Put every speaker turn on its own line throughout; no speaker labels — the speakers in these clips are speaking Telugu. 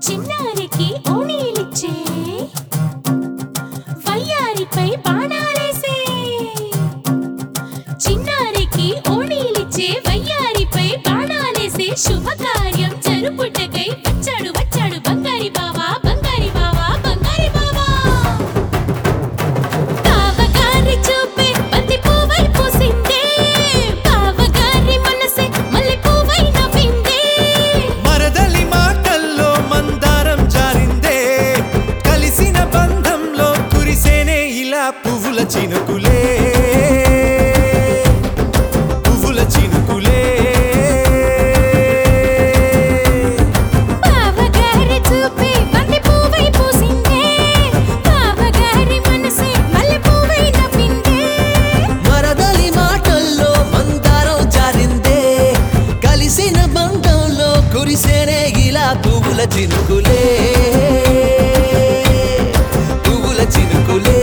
చిన్నారికి ఓణీలిచ్చే వయ్యారిపై బాణాలేసే చిన్నారికి ఓణీలిచ్చే వయ్యారిపై బాణాలేసే శుభకార్యం జరుపుటకై వచ్చాడు వచ్చాడు బంగారి బావా బంగారి బావా బంగారి బావా బావగారి చూపే బంతి పువ్వై పూసిందే బావగారి మనసే మల్లె పువ్వై నవ్విందే
మరదలి మాటల్లో మందారం జారిందే కలిసిన బంధంలో కురిసేనే ఇలా పువ్వుల చినుకులే పువ్వుల చినుకులే
బావగారి చూపే బంతి పువ్వై పూసిందే బావగారి మనసే మల్లె పువ్వై నవ్విందే
మరదలి మాటల్లో మందారం జారిందే కలిసిన బంధంలో కురిసేనే ఇలా పువ్వుల చినుకులే పువ్వుల చినుకులే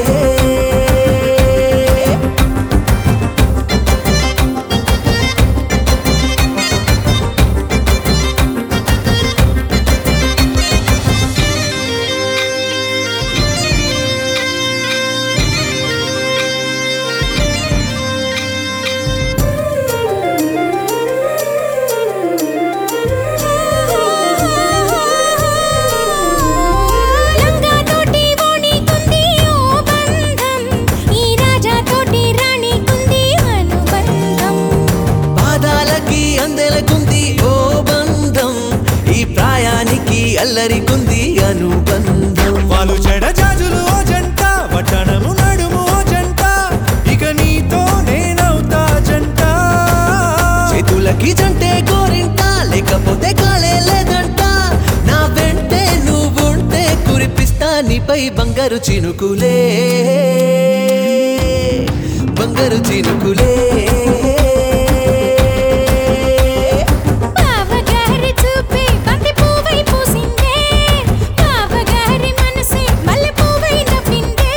లంగా తోటి ఓణి కుంది ఓ బంధం ఈ రాజా తోటి రాణి కుంది అనుబంధం
పాదాలకి అందెలకుంది ఓ బంధం ఈ ప్రాయానికి అల్లరికుంది అనుబంధం
వాళ్ళు చెడ జాజులు ఓ జంట వడ్డనము నడుము ఓ జంట ఇక నీతో నేనవుతా జంట
చేతులకి జంటే గోరింట లేకపోతే కాలే లేదంట నా వెంటే నువ్వుంటే కురిపిస్తా నీపై బంగారు చినుకులే బంగారు చినుకులే
బావగారి చూపే బంతి పువ్వై పూసిందే బావగారి మనసే మల్లె పువ్వై నవ్విందే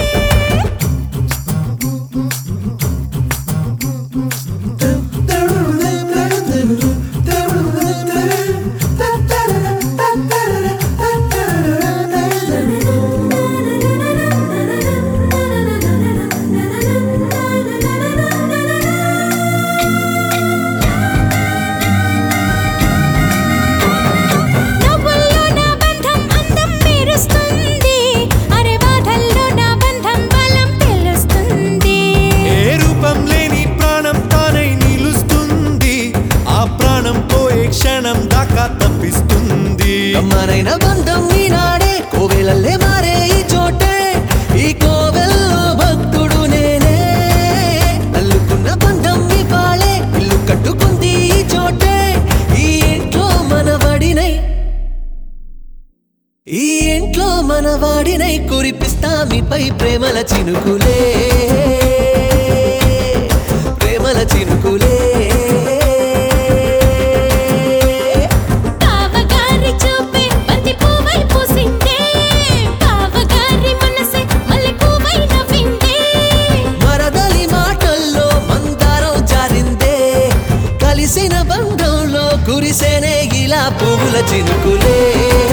నవ్వుల్లో నా బంధం అందం మెరుస్తుంది అరే బాధల్లో నా బంధం బలం తెలుస్తుంది
ఏ రూపం లేని ప్రాణం తానై నిలుస్తుంది ఆ ప్రాణం పోయే క్షణం దాకా తప్పిస్తుంది
అమ్మనైన బంధం ఈనాడే కోవెలల్లే మారే ఈ చోటే ఈ కోవెల్లో భక్తుడు నేనే అల్లుకున్న బంధం ఈ పాళే ఇల్లు కట్టుకుంది ఈ చోటే ఈ ఇంట్లో మనవడినై ఈ ఇంట్లో మనవాడినై కురిపిస్తా మీపై ప్రేమల చినుకులే ప్రేమల చినుకులే
బావగారి చూపే బంతి పువ్వై పూసిందే బావగారి మనసే మల్లె పువ్వై నవ్విందే
మరదలి మాటల్లో మందారం జారిందే కలిసిన బంధంలో కురిసేనే ఇలా పువ్వుల చినుకులే